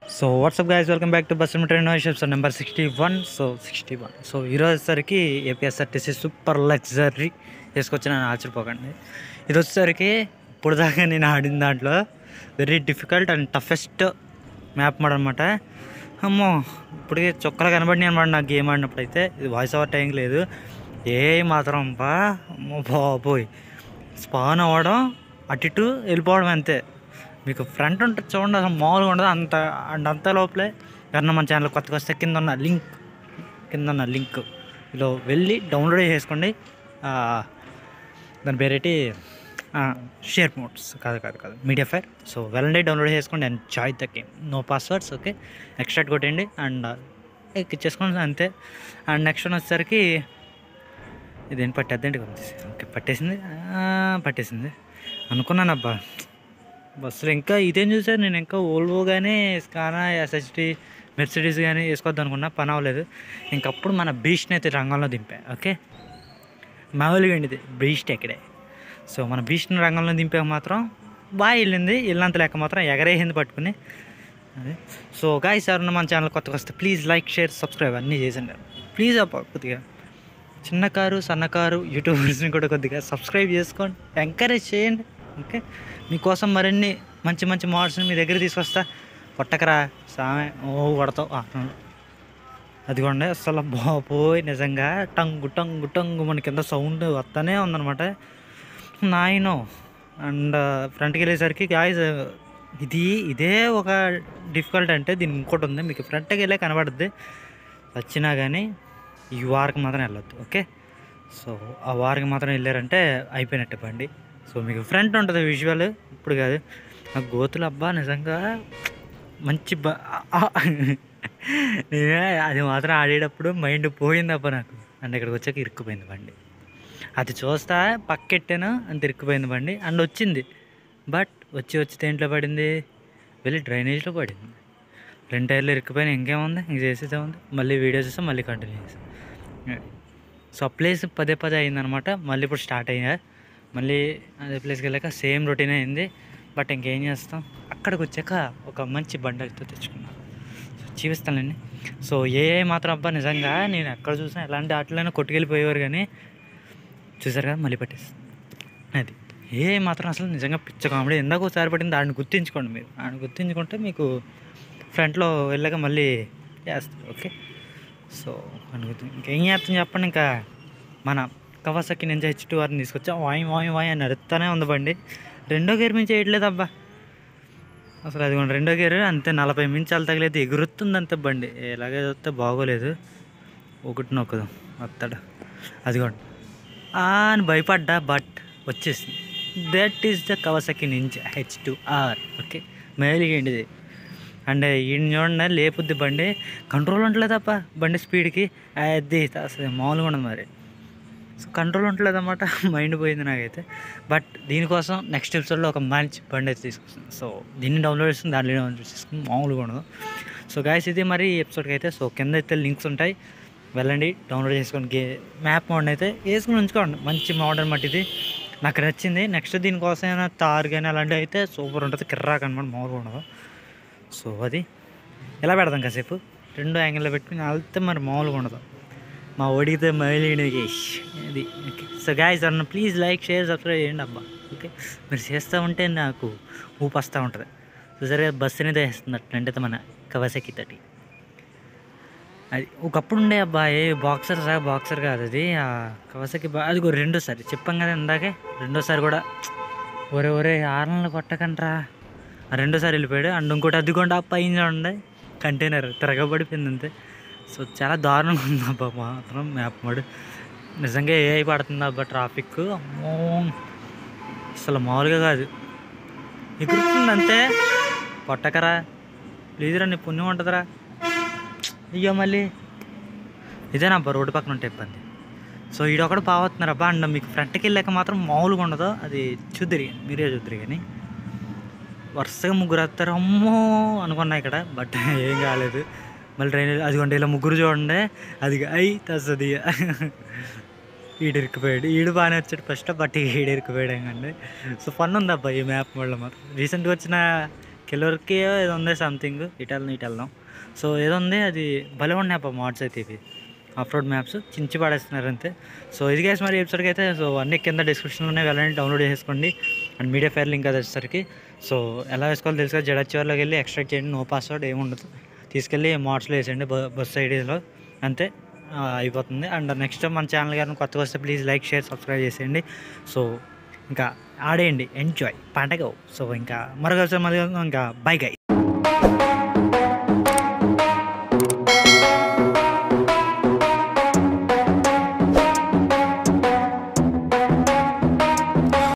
so what's up guys welcome back to bus train so number sixty one so sixty one so ఈరోజుసరికి APSRTC super luxury తీసుకొచ్చి నేను ఆశ్చర్యపోకండి ఇది వచ్చేసరికి ఇప్పుడు దాకా నేను ఆడిన దాంట్లో very difficult and toughest map mode అనమాట అమ్మో ఇప్పటికే చొక్కలు కనబడి అనమాట నాకు గేమ్ ఆడినప్పుడు అయితే ఇది వాయిస్ ఓవర్ టైం లేదు ఏ మాత్రం బా అమ్మో బాబోయ్ స్పాన్ అవ్వడం అటు ఇటు వెళ్ళిపోవడం అంతే మీకు ఫ్రంట్ ఉంటుంది చూడండి అసలు మామూలుగా ఉండదు అంత అండ్ అంత లోపలే ఎవరన్నా మన ఛానల్ కొత్తగా వస్తే కింద ఉన్న లింక్ కింద ఉన్న లింక్ ఇలా వెళ్ళి డౌన్లోడ్ చేసుకోండి ఆ, దాని పేరేటి షేర్ మోడ్స్ కాదు కాదు కాదు మీడియా ఫైర్ సో వెళ్ళండి డౌన్లోడ్ చేసుకోండి and joy the game no passwords okay extract కొట్టండి అండ్ ఎక్కిచ్చేసుకోండి అంతే అండ్ నెక్స్ట్ వన్ వచ్చేసరికి ఇదేం పట్టేద్దండి ఓకే పట్టేసింది ఆ, పట్టేసింది అనుకున్నాను అబ్బా బస్సులో ఇంకా ఇదేం చూసారు నేను ఇంకా ఓల్వో కానీ స్కానా ఎస్హెచ్డి మెర్సిడీస్ కానీ వేసుకోవద్దు అనుకున్నా పని అవ్వలేదు ఇంకప్పుడు మన బీచ్ని అయితే రంగంలో దింపా ఓకే మామూలుగా అండి ఇది బీస్ట్ ఎక్కడే సో మన బీచ్ని రంగంలో దింపాక మాత్రం బాగా వెళ్ళింది వెళ్ళినంత లెక్క మాత్రం ఎగరేసింది పట్టుకుని అదే సో గాయస్ ఎవరన్నా మన ఛానల్ కొత్తగా వస్తే ప్లీజ్ లైక్ షేర్ సబ్స్క్రైబ్ అన్నీ చేసండి ప్లీజ్ అబ్బా కొద్దిగా చిన్న కారు సన్నకారు యూట్యూబర్స్ని కూడా కొద్దిగా సబ్స్క్రైబ్ చేసుకోండి ఎంకరేజ్ చేయండి ఓకే మీకోసం మరిన్ని మంచి మంచి మోడల్స్ని మీ దగ్గర తీసుకొస్తా కొట్టకరా సామె ఓ కొడతావు ఆ, అదిగోండి అసలు బాబోయ్ నిజంగా టంగు టంగు టంగు మన కింద సౌండ్ వస్తూనే ఉందన్నమాట నాయనో అండ్ ఫ్రంట్కి వెళ్ళేసరికి గాయస్ ఇది ఇదే ఒక డిఫికల్ట్ అంటే దీని ఇంకోటి ఉంది మీకు ఫ్రంట్కి వెళ్ళే కనబడుద్ది వచ్చినా కానీ ఈ వారికి మాత్రం వెళ్ళొద్దు ఓకే సో ఆ వారికి మాత్రం వెళ్ళారంటే అయిపోయినట్టు బండి సో మీకు ఫ్రంట్ ఉంటుంది విజువల్ ఇప్పుడు కాదు ఆ గోతులు అబ్బా నిజంగా మంచి బ ఆ, నేనే అది మాత్రం ఆడేటప్పుడు మైండ్ పోయింది అబ్బా నాకు అండ్ ఇక్కడికి వచ్చాక ఇరుక్కుపోయింది బండి అది చూస్తా పక్కెట్టాను అంత ఇరుక్కుపోయింది బండి అండ్ వచ్చింది బట్ వచ్చి వచ్చి దేంట్లో పడింది వెళ్ళి డ్రైనేజ్లో పడింది రెండు టైర్లు ఇరుక్కుపోయినా ఇంకేముంది ఇంక చేసేదే ఉంది మళ్ళీ వీడియో చూస్తే మళ్ళీ కంటిన్యూ చేసాం సో ఆ ప్లేస్ పదే పదే అయిందనమాట మళ్ళీ ఇప్పుడు స్టార్ట్ అయ్యా మళ్ళీ అదే ప్లేస్కి వెళ్ళాక సేమ్ రొటీన్ అయింది బట్ ఇంకేం చేస్తాం అక్కడికి వచ్చాక ఒక మంచి బండి అయితే తెచ్చుకున్నాను సో చూపిస్తానండి సో ఏ మాత్రం అబ్బా నిజంగా నేను ఎక్కడ చూసినా ఎలాంటి ఆటలైనా కొట్టుకెళ్ళిపోయేవారు కానీ చూసారు కదా మళ్ళీ పట్టేసి అది ఏ మాత్రం అసలు నిజంగా పిచ్చ కామెడీ ఎందాక ఒకసారి పడింది దాన్ని గుర్తించుకోండి మీరు దాన్ని గుర్తించుకుంటే మీకు ఫ్రంట్లో వెళ్ళాక మళ్ళీ చేస్తారు ఓకే సో అనుకుంది ఇంకేం చేస్తాం చెప్పండి ఇంకా మన కవాసకి నుంచి హెచ్ టూ వారిని తీసుకొచ్చా వాయి వాయి వాయి అని అరుస్తానే ఉంది బండి రెండో గేర్ మించి వేయట్లేదు అబ్బా అసలు అది కూడా రెండో గేర్ అంతే నలభై మించి అలా తగిలేదు ఎగురుతుంది అంతే బండి ఎలాగే చూస్తే బాగోలేదు ఒకటి నొక్కదు వస్తాడు అదిగోండి ఆ అని భయపడ్డా బట్ వచ్చేసింది that is the Kawasaki ninja H two R okay మేలిగేంటిది అండ్ ఈయన చూడండి లేపుద్ది బండి కంట్రోల్ ఉండలేదప్ప బండి స్పీడ్కి అది అసలు మామూలుగా ఉండదు మరి సో కంట్రోల్ ఉండలేదన్నమాట మైండ్ పోయింది నాకైతే బట్ దీనికోసం నెక్స్ట్ ఎపిసోడ్లో ఒక మంచి బండి అయితే తీసుకొస్తుంది సో దీన్ని డౌన్లోడ్ చేస్తుంది దాంట్లో డౌన్లోడ్ చేసుకుని మామూలుగా ఉండదు సో గాయస్ ఇది మరి ఎపిసోడ్కి అయితే సో కింద అయితే లింక్స్ ఉంటాయి వెళ్ళండి డౌన్లోడ్ చేసుకోండి గే మ్యాప్ మోడ్ అయితే వేసుకుని ఉంచుకోండి మంచి మోడల్ మట్టి ఇది నాకు నచ్చింది నెక్స్ట్ దీనికోసం ఏమైనా తార్ కానీ అలాంటివి అయితే సూపర్ ఉంటుంది కిర్రాక్ అనమాట మామూలుగా ఉండదు సో అది ఎలా పెడదాం కాసేపు రెండు యాంగిల్లో పెట్టుకుని వెళ్తే మరి మామూలుగా ఉండదు మా ఒడిగితే మళ్ళీ అది ఓకే సో గాయస్ అన్న ప్లీజ్ లైక్ షేర్ సబ్స్క్రైబ్ చేయండి అబ్బా ఓకే మీరు చేస్తూ ఉంటే నాకు ఊపు వస్తూ ఉంటుంది చూసారు కదా బస్సు అనేది వేస్తుంది అట్లంటే మన కవసకి తటి అది ఒకప్పుడు ఉండే అబ్బా ఏ బాక్సర్ సార్ బాక్సర్ కాదు అది ఆ కవసకి బా అది కూడా రెండోసారి చెప్పాం కదా ఇందాకే రెండోసారి కూడా ఒరే ఒరే ఆర్నలు కొట్టకంట్రా ఆ రెండోసారి వెళ్ళిపోయాడు అండ్ ఇంకోటి అద్దుకోండి ఆ పైన చూడండి కంటైనర్ తిరగబడిపోయింది అంతే సో చాలా దారుణంగా ఉంది అబ్బా మాత్రం మ్యాప్ మోడ్ నిజంగా ఏ పడుతుంది అబ్బా ట్రాఫిక్ అమ్మో అసలు మామూలుగా కాదు ఎగురుతుంది అంతే కొట్టకరా ప్లీజ్ రా నీ పుణ్యం ఉంటుందిరా అయ్యో మళ్ళీ ఇదేనా అబ్బా రోడ్డు పక్కన ఉంటే ఇబ్బంది సో ఈడొకడు పావుతున్నారు అబ్బా అండ్ మీకు ఫ్రంట్కి వెళ్ళాక మాత్రం మామూలుగా ఉండదు అది చూద్దరి మీరే చూద్దరి కానీ వరుసగా ముగ్గురు వస్తారు అమ్మో అనుకున్నా ఇక్కడ బట్ ఏం కాలేదు మళ్ళీ ట్రైన్ అదిగోండి ఇలా ముగ్గురు చూడండి అది అయి తస్తుంది ఈడు ఇరుక్కుపోయాడు ఈడు బాగానే వచ్చాడు ఫస్ట్ బట్ ఈడు ఇరుక్కుపోయాడు ఏంటండి సో ఫన్ ఉంది అబ్బా ఈ మ్యాప్ వల్ల మాత్రం రీసెంట్గా వచ్చిన కిలోర్కి ఏదో ఉంది సంథింగ్ ఇటు వెళ్దాం ఇటు వెళ్దాం సో ఏదో ఉంది అది భలే ఉన్నాయి అప్ప మోడ్స్ అయితే ఇవి ఆఫ్ రోడ్ మ్యాప్స్ చించి పడేస్తున్నారు అంతే సో ఇది గైస్ మరి ఎపిసోడ్కి అయితే సో అన్ని కింద డిస్క్రిప్షన్లోనే వెళ్ళండి డౌన్లోడ్ చేసుకోండి అండ్ మీడియా ఫైర్ లింక్ అది వచ్చేసరికి సో ఎలా వేసుకోవాలో తెలుసు కదా జడ చివరిలోకి వెళ్ళి ఎక్స్ట్రాక్ట్ చేయండి నో పాస్వర్డ్ ఏముండదు తీసుకెళ్ళి మోడ్స్లో వేసేయండి బ- బస్ ఐడీలో అంతే ఆ, అయిపోతుంది అండ్ నెక్స్ట్ మన ఛానల్ గారిని కొత్తగా వస్తే ప్లీజ్ లైక్ షేర్ సబ్స్క్రైబ్ చేసేయండి సో ఇంకా ఆడేయండి ఎంజాయ్ పండగ సో ఇంకా మరొకసారి మళ్ళీ ఇంకా బై గై